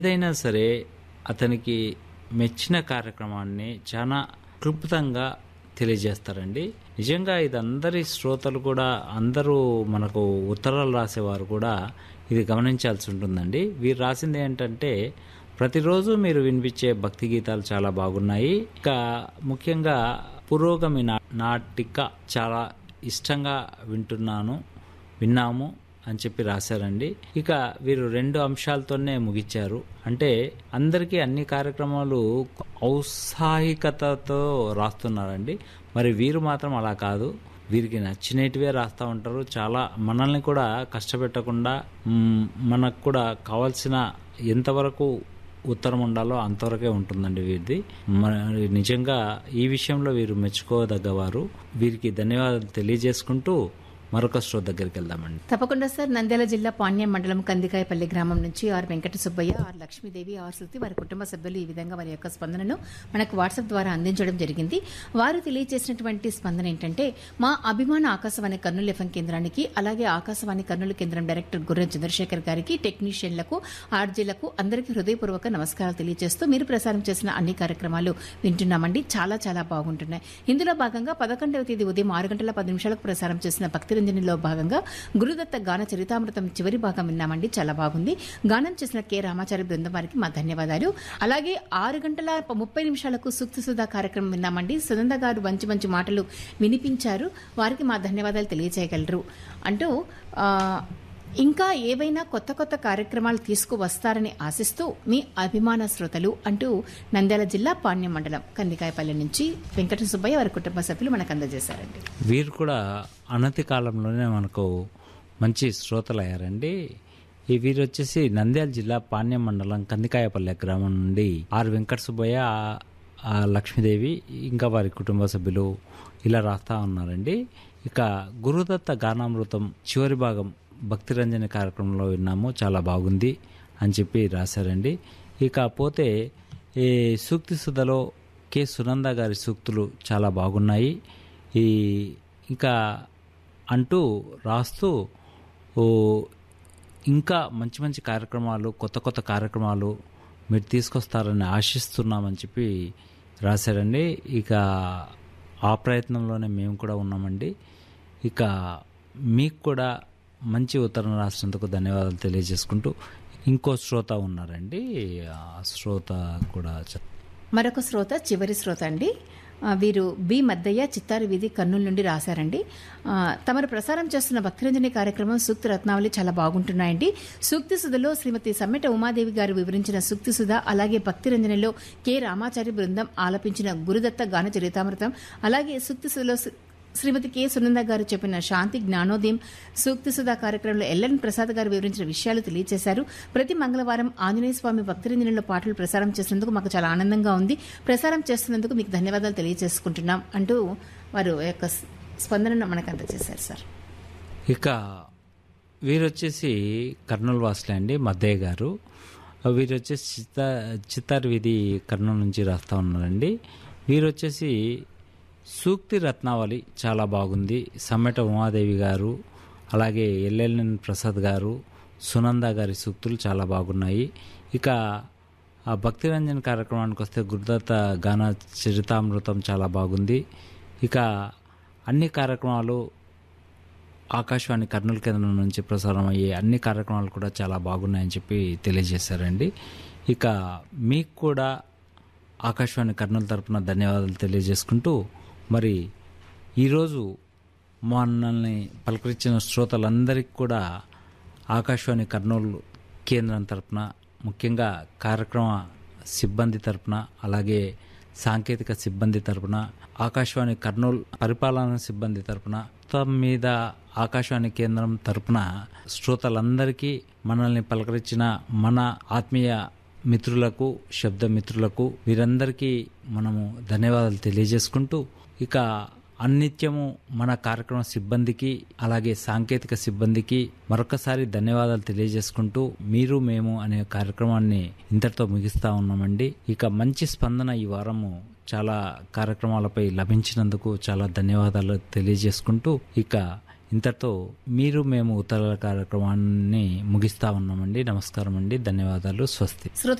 ఏదైనా సరే అతనికి మెచ్చిన కార్యక్రమాన్ని చాలా క్లుప్తంగా తెలియజేస్తారండి నిజంగా ఇది అందరి శ్రోతలు కూడా అందరూ మనకు ఉత్తరాలు రాసేవారు కూడా ఇది గమనించాల్సి ఉంటుందండి వీరు రాసింది ఏంటంటే ప్రతిరోజు మీరు వినిపించే భక్తి గీతాలు చాలా బాగున్నాయి ఇంకా ముఖ్యంగా పురోగమి నా- నాటిక చాలా ఇష్టంగా వింటున్నాను విన్నాము అని చెప్పి రాశారండి ఇక వీరు రెండు అంశాలతోనే ముగించారు అంటే అందరికీ అన్ని కార్యక్రమాలు ఔత్సాహికతతో రాస్తున్నారండి మరి వీరు మాత్రం అలా కాదు వీరికి నచ్చినటివే రాస్తూ ఉంటారు చాలా మనల్ని కూడా కష్టపెట్టకుండా మ్, మనకు కూడా కావాల్సిన ఎంతవరకు ఉత్తరం ఉండాలో అంతవరకే ఉంటుందండి వీరిది మరి నిజంగా ఈ విషయంలో వీరు మెచ్చుకోదగ్గవారు వీరికి ధన్యవాదాలు తెలియజేసుకుంటూ మరొక స్టో దగ్గరికి వెళ్దామండి తప్పకుండా సార్ నంద్యాల జిల్లా పాణ్యం మండలం కందికాయపల్లి గ్రామం నుంచి R Venkata Subbaiah R Lakshmidevi R Sruthi వారి కుటుంబ సభ్యులు ఈ విధంగా వారి యొక్క స్పందనను మనకు వాట్సాప్ ద్వారా అందించడం జరిగింది వారు తెలియజేసినటువంటి స్పందన ఏంటంటే మా అభిమాన ఆకాశవాణి కర్నూలు ఎఫ్ఎం కేంద్రానికి అలాగే ఆకాశవాణి కర్నూలు కేంద్రం డైరెక్టర్ గుర్రం చంద్రశేఖర్ గారికి టెక్నీషియన్లకు ఆర్జీలకు అందరికీ హృదయపూర్వక నమస్కారాలు తెలియజేస్తూ మీరు ప్రసారం చేసిన అన్ని కార్యక్రమాలు వింటున్నామండి చాలా చాలా బాగుంటున్నాయి ఇందులో భాగంగా పదకొండవ తేదీ ఉదయం ఆరు గంటల పది నిమిషాలకు ప్రసారం చేసిన భక్తిరంజనిలో భాగంగా గురుదత్త గాన చరితామృతం చివరి భాగం విన్నామండి చాలా బాగుంది గానం చేసిన కె రామాచారి బృందం వారికి మా ధన్యవాదాలు అలాగే ఆరు గంటల ముప్పై నిమిషాలకు సూక్తి సుధా కార్యక్రమం విన్నామండి సునంద గారు మంచి మంచి మాటలు వినిపించారు వారికి మా ధన్యవాదాలు తెలియజేయగలరు అంటూ ఆ, ఇంకా ఏవైనా కొత్త కొత్త కార్యక్రమాలు తీసుకువస్తారని ఆశిస్తూ మీ అభిమాన శ్రోతలు అంటూ నంద్యాల జిల్లా పాణ్యం మండలం కందికాయపల్లి నుంచి వెంకట సుబ్బయ్య వారి కుటుంబ సభ్యులు మనకు అందజేశారండి వీరు కూడా అనతి కాలంలోనే మనకు మంచి శ్రోతలు అయ్యారండి ఈ వీరు వచ్చేసి నంద్యాల జిల్లా పాణ్యం మండలం కందికాయపల్లె గ్రామం నుండి ఆర్ వెంకట సుబ్బయ్య ఆ- ఆ లక్ష్మీదేవి ఇంకా వారి కుటుంబ సభ్యులు ఇలా రాస్తా ఉన్నారండి ఇక గురుదత్త గానామృతం చివరి భాగం భక్తిరంజని కార్యక్రమంలో విన్నాము చాలా బాగుంది అని చెప్పి రాశారండి ఇక పోతే ఈ సూక్తి సుధలో కె సునంద గారి సూక్తులు చాలా బాగున్నాయి ఈ ఇంకా అంటూ రాస్తూ ఓ ఇంకా మంచి మంచి కార్యక్రమాలు కొత్త కొత్త కార్యక్రమాలు మీరు తీసుకొస్తారని ఆశిస్తున్నామని చెప్పి రాశారండి ఇక ఆ ప్రయత్నంలోనే మేము కూడా ఉన్నామండి ఇక మీకు కూడా మంచి ఉత్తరం రాసినందుకు ధన్యవాదాలు తెలియజేసుకుంటూ ఇంకో శ్రోత ఉన్నారండి ఆ శ్రోత కూడా చెప్ మరొక శ్రోత చివరి శ్రోత అండి ఆ, వీరు బి మద్దయ్య చిత్తారు వీధి కర్నూలు నుండి రాశారండి ఆ, తమరు ప్రసారం చేస్తున్న భక్తిరంజని కార్యక్రమం సూక్తి రత్నావళి చాలా బాగుంటున్నాయండి సూక్తి సుధలో శ్రీమతి సమ్మెట ఉమాదేవి గారు వివరించిన సూక్తి సుధ అలాగే భక్తిరంజనిలో కె రామాచారి బృందం ఆలపించిన గురుదత్త గాన చరితామృతం అలాగే సూక్తి సుధలో శ్రీ- శ్రీమతి కె సునంద గారు చెప్పిన శాంతి జ్ఞానోదయం సూక్తి సుధా కార్యక్రమంలో ఎల్ఎన్ ప్రసాద్ గారు వివరించిన విషయాలు తెలియజేశారు ప్రతి మంగళవారం ఆంజనేయ స్వామి భక్తిరంజనంలో పాటలు ప్రసారం చేసినందుకు మాకు చాలా ఆనందంగా ఉంది ప్రసారం చేస్తున్నందుకు మీకు ధన్యవాదాలు తెలియజేసుకుంటున్నాం అంటూ వారు ఆ యొక్క స్- స్పందనను మనకు అందజేశారు సార్ ఇక వీరు వచ్చేసి కర్నూలు వాసులే అండి మద్దయ్య గారు వీరు వచ్చేసి చిత్తా చిత్తారు వీధి కర్నూలు నుంచి రాస్తా ఉన్నారండి వీరు వచ్చేసి సూక్తి రత్నావళి చాలా బాగుంది సమ్మెట ఉమాదేవి గారు అలాగే ఎల్ఎల్ఎన్ ప్రసాద్ గారు సునంద గారి సూక్తులు చాలా బాగున్నాయి ఇక ఆ భక్తిరంజన్ కార్యక్రమానికి వస్తే గురుదత్త గాన చరితామృతం చాలా బాగుంది ఇక అన్ని కార్యక్రమాలు ఆకాశవాణి కర్నూలు కేంద్రం నుంచి ప్రసారం అయ్యే అన్ని కార్యక్రమాలు కూడా చాలా బాగున్నాయని చెప్పి తెలియజేశారండి ఇక మీకు కూడా ఆకాశవాణి కర్నూలు తరపున ధన్యవాదాలు తెలియజేసుకుంటూ మరి ఈరోజు మనల్ని పలకరించిన శ్రోతలందరికీ కూడా ఆకాశవాణి కర్నూలు కేంద్రం తరపున ముఖ్యంగా కార్యక్రమ సిబ్బంది తరపున అలాగే సాంకేతిక సిబ్బంది తరపున ఆకాశవాణి కర్నూలు పరిపాలనా సిబ్బంది తరపున మొత్తం మీద ఆకాశవాణి కేంద్రం తరపున శ్రోతలందరికీ మనల్ని పలకరించిన మన ఆత్మీయ మిత్రులకు శబ్ద మిత్రులకు వీరందరికీ మనము ధన్యవాదాలు తెలియజేసుకుంటూ ఇక అన్నిత్యము మన కార్యక్రమ సిబ్బందికి అలాగే సాంకేతిక సిబ్బందికి మరొకసారి ధన్యవాదాలు తెలియజేసుకుంటూ మీరు మేము అనే కార్యక్రమాన్ని ఇంతటితో ముగిస్తా ఉన్నామండి ఇక మంచి స్పందన ఈ వారము చాలా కార్యక్రమాలపై లభించినందుకు చాలా ధన్యవాదాలు తెలియజేసుకుంటూ ఇక ఇంతతో మీరు మేము ఉత్తరాల కార్యక్రమాన్ని ముగిస్తా ఉన్నామండి నమస్కారం అండి ధన్యవాదాలు స్వస్తి శ్రోత